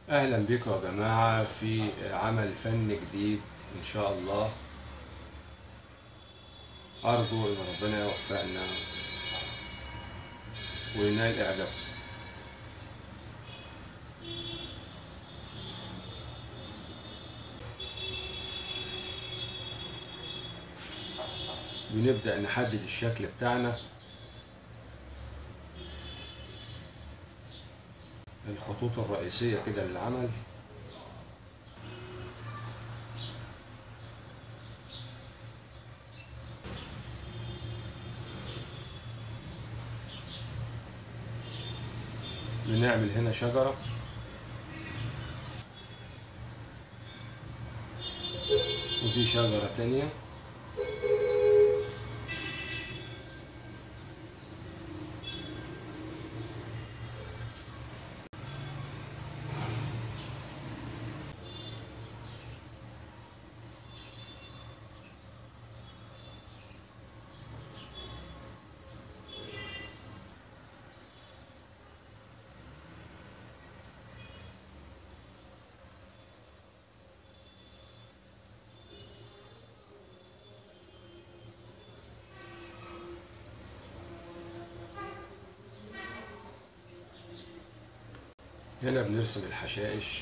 اهلا بكم يا جماعة في عمل فن جديد ان شاء الله ارجو ان ربنا يوفقنا وينال اعجابكم بنبدأ نحدد الشكل بتاعنا الخطوط الرئيسية كده للعمل بنعمل هنا شجرة ودي شجرة تانية هنا بنرسم الحشائش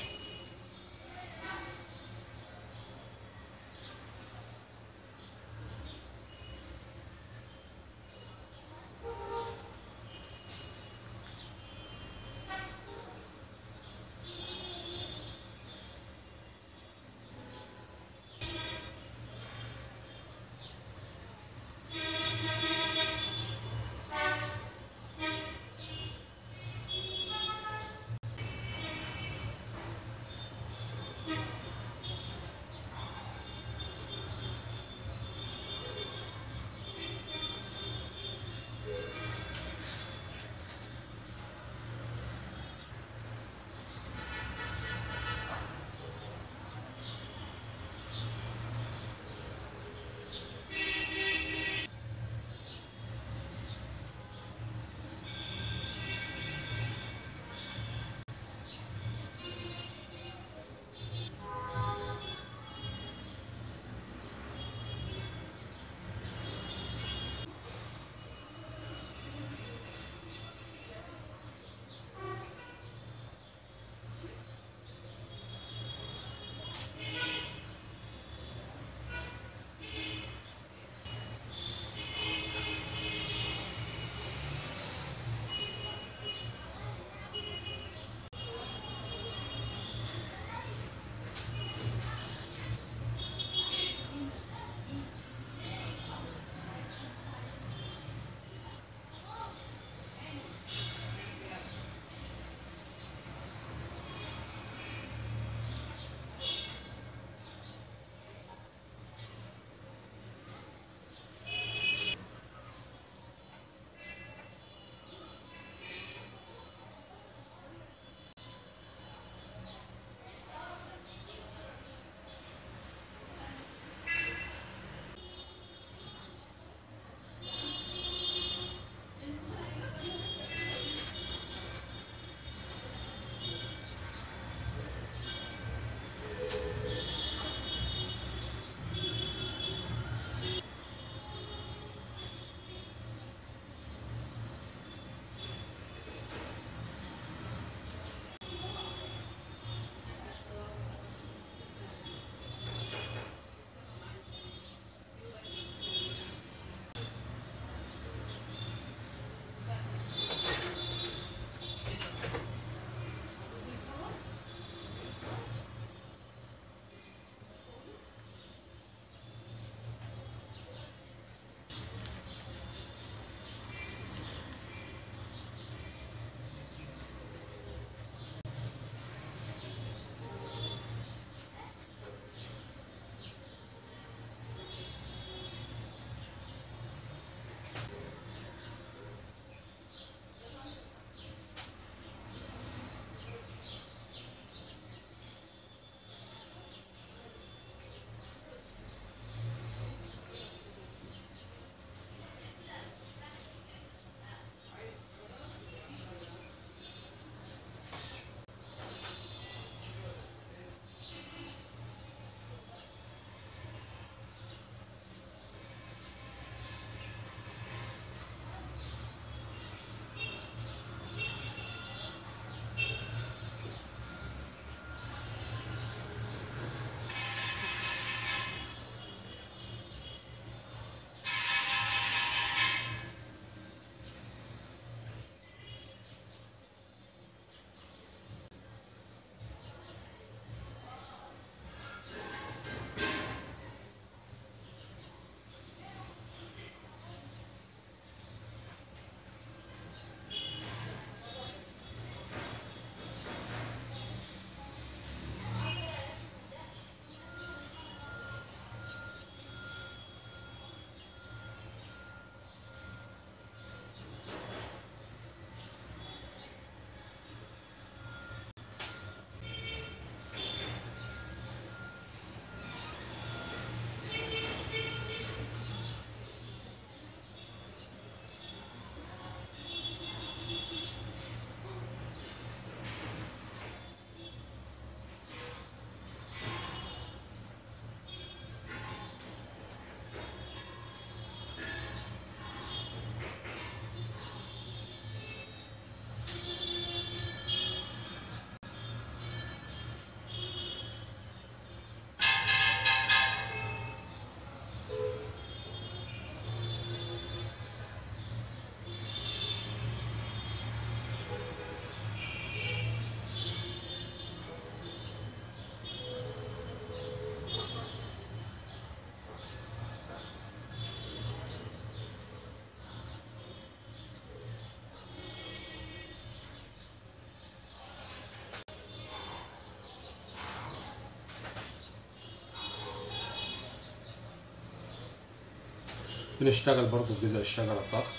بنشتغل برضو بجذع الشجرة الضخم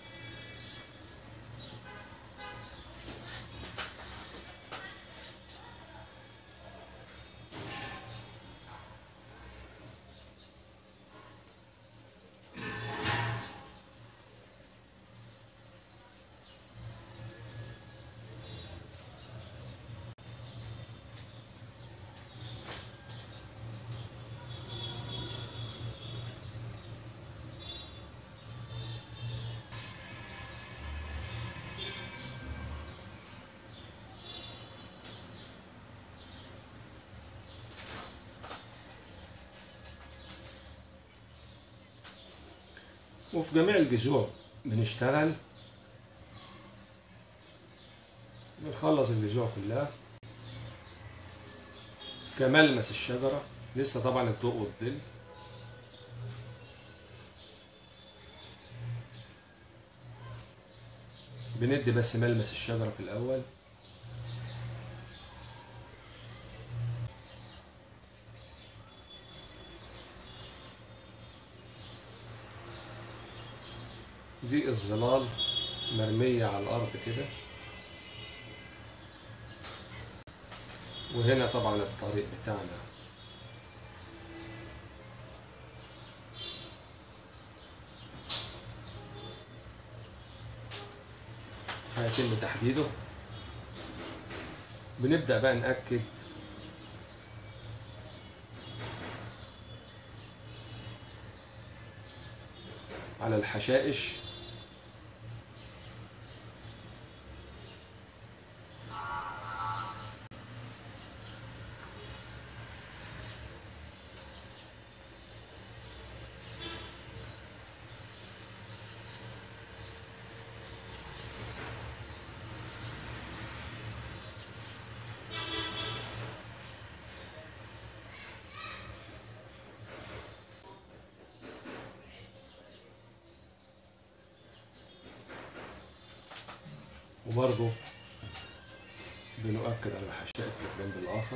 وفي جميع الجذوع بنشتغل بنخلص الجذوع كلها كملمس الشجرة لسه طبعا الضوء والظل بندي بس ملمس الشجرة في الأول دي الظلال مرمية على الأرض كده وهنا طبعا الطريق بتاعنا هيتم تحديده بنبدأ بقى نأكد على الحشائش وبرضه بنؤكد على حشائش في الجنب الآخر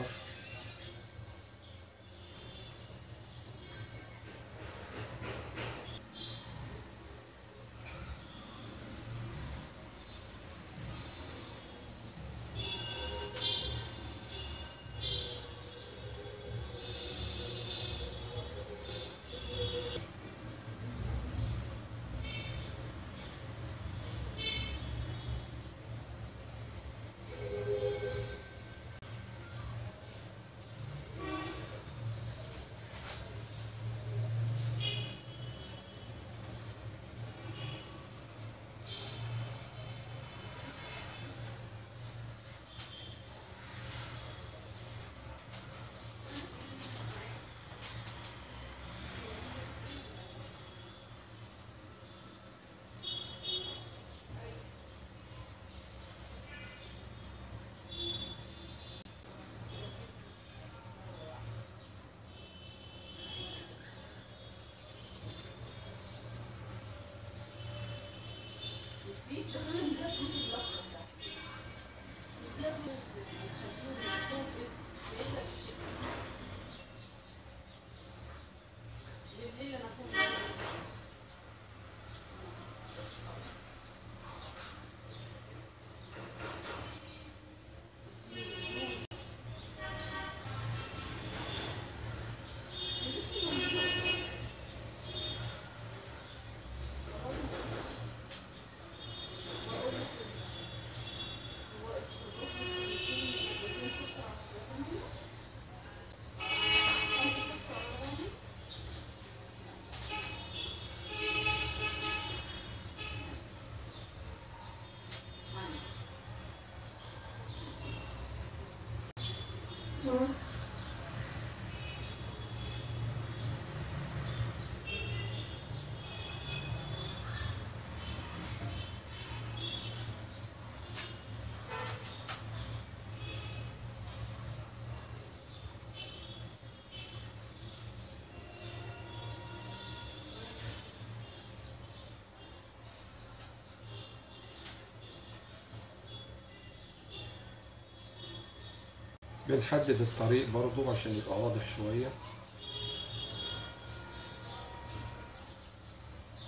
بنحدد الطريق برضو عشان يبقى واضح شوية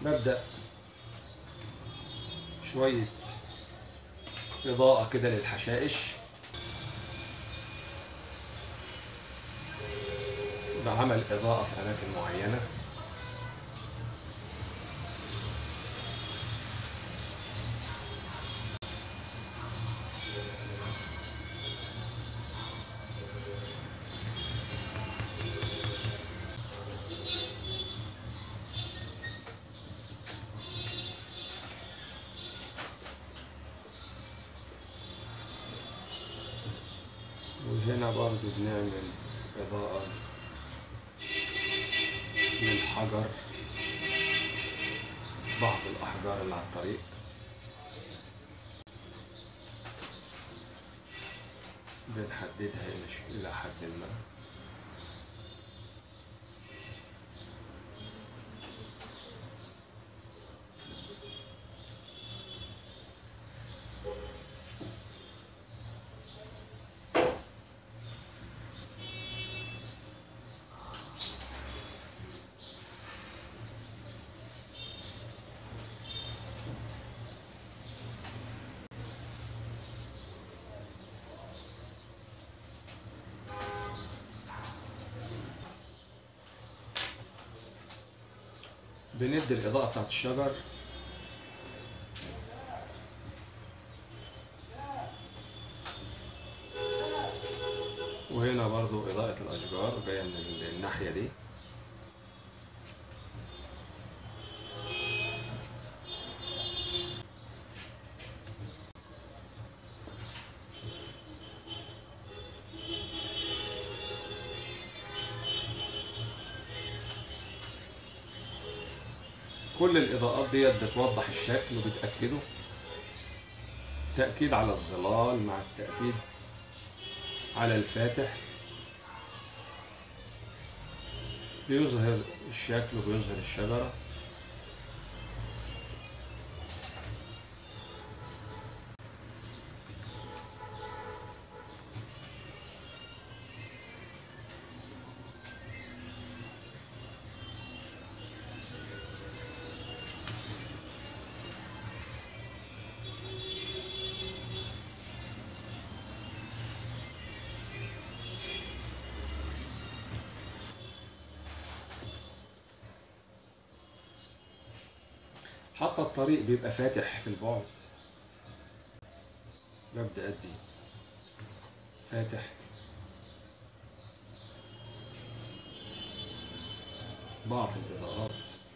ببدأ شوية إضاءة كده للحشائش بعمل إضاءة في أماكن معينة وهنا برضو بنعمل إضاءة للحجر بعض الأحجار اللي على الطريق بنحددها إلى ش- إلى حد ما بندي الإضاءة بتاعت الشجر وهنا برضو إضاءة الأشجار جاية من الناحية دي كل الإضاءات ديت بتوضح الشكل وبتأكده تأكيد على الظلال مع التأكيد على الفاتح بيظهر الشكل وبيظهر الشجرة حتى الطريق بيبقى فاتح في البعد ببدأ أدي فاتح بعض الإضاءات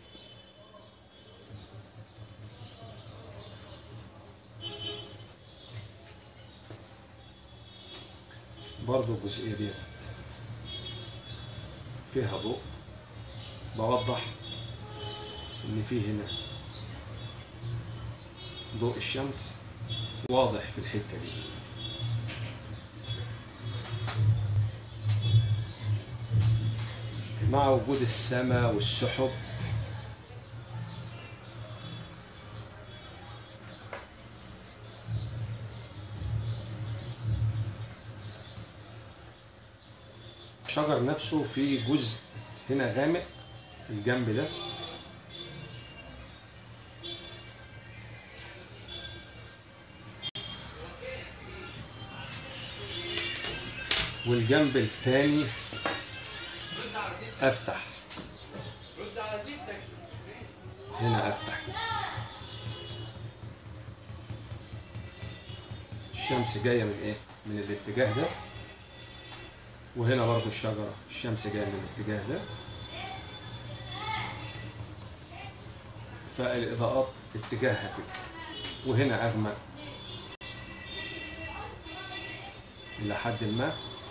برضو الجزئية دي فيها ضوء بوضح إن في هنا ضوء الشمس واضح في الحتة دي مع وجود السماء والسحب الشجر نفسه فيه جزء هنا غامق في الجنب ده والجنب التاني افتح هنا افتح كده الشمس جايه من ايه من الاتجاه ده وهنا برضو الشجره الشمس جايه من الاتجاه ده فالاضاءات اتجاهها كده وهنا اغمق الى حد ما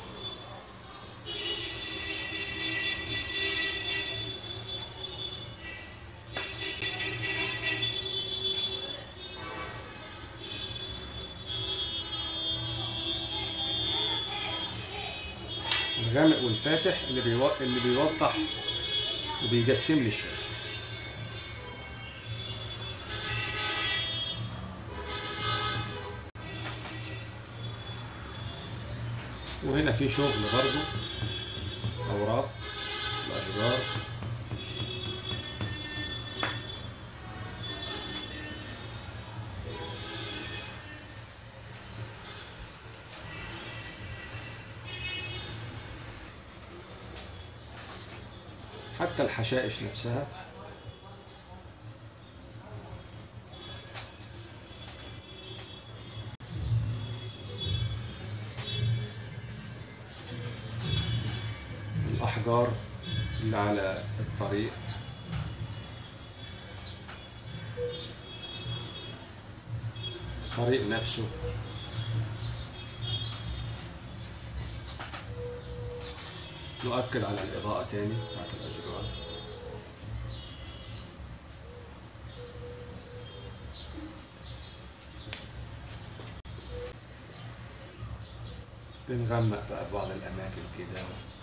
الغامق والفاتح اللي بيو... اللي بيوضح وبيجسم لي الشيء وهنا في شغل برضو اوراق الاشجار حتى الحشائش نفسها الأحجار اللي على الطريق الطريق نفسه نؤكد على الإضاءة تاني بتاعت الأشجار بنغمق بقى بعض الأماكن كده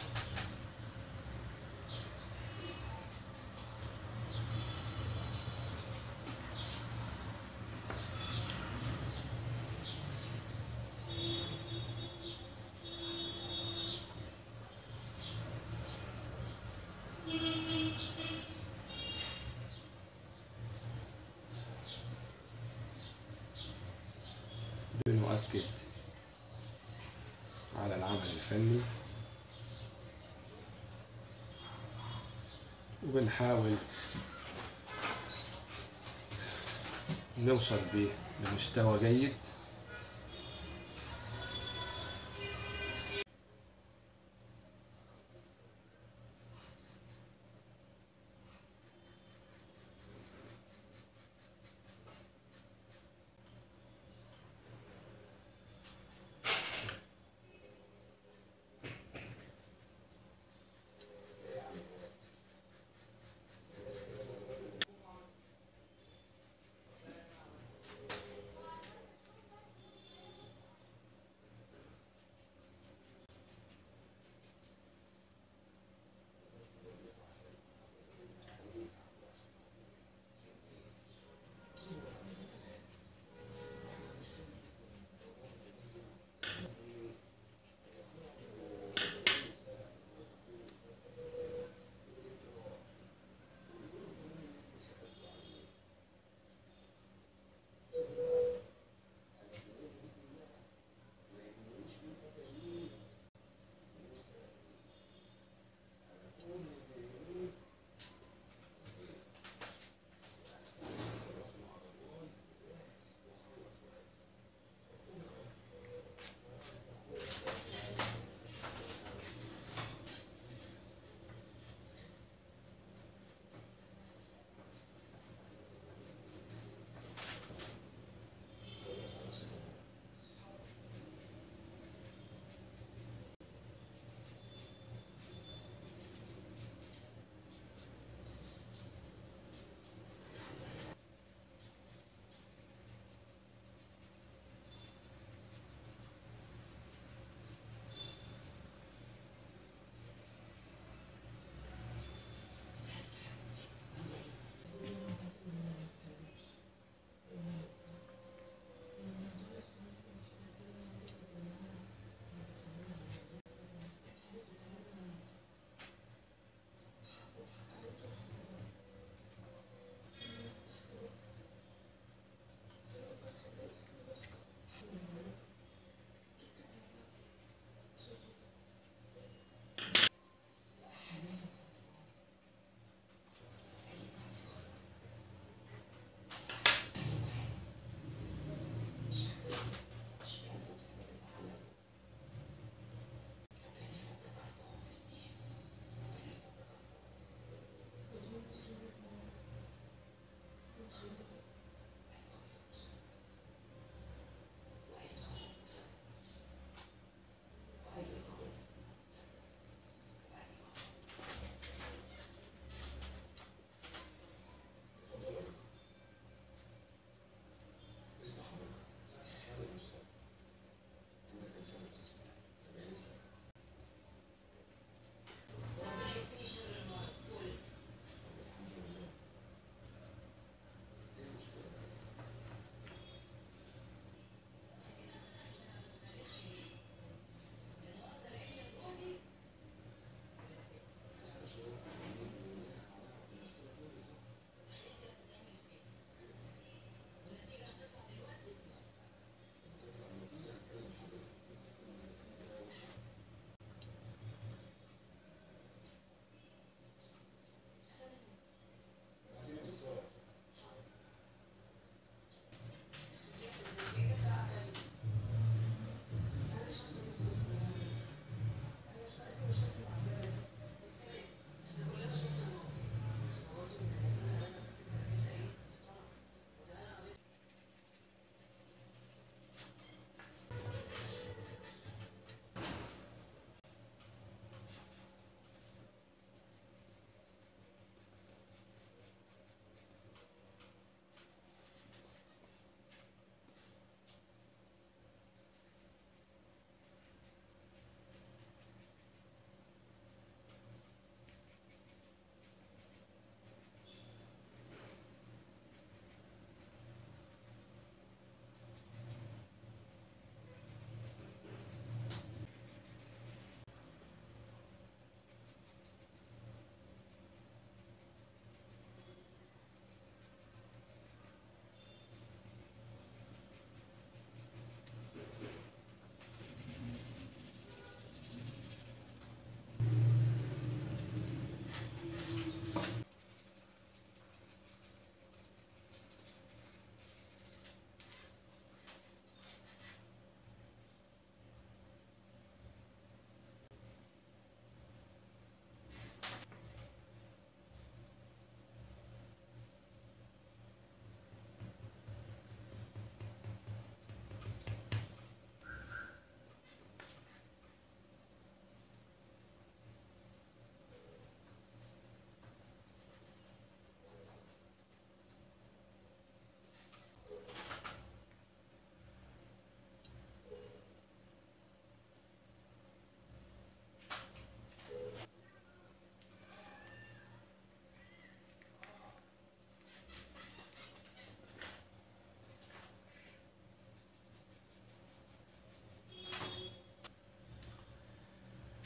بنؤكد على العمل الفني وبنحاول نوصل بيه لمستوى جيد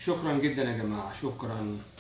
شكرا جدا يا جماعه شكرا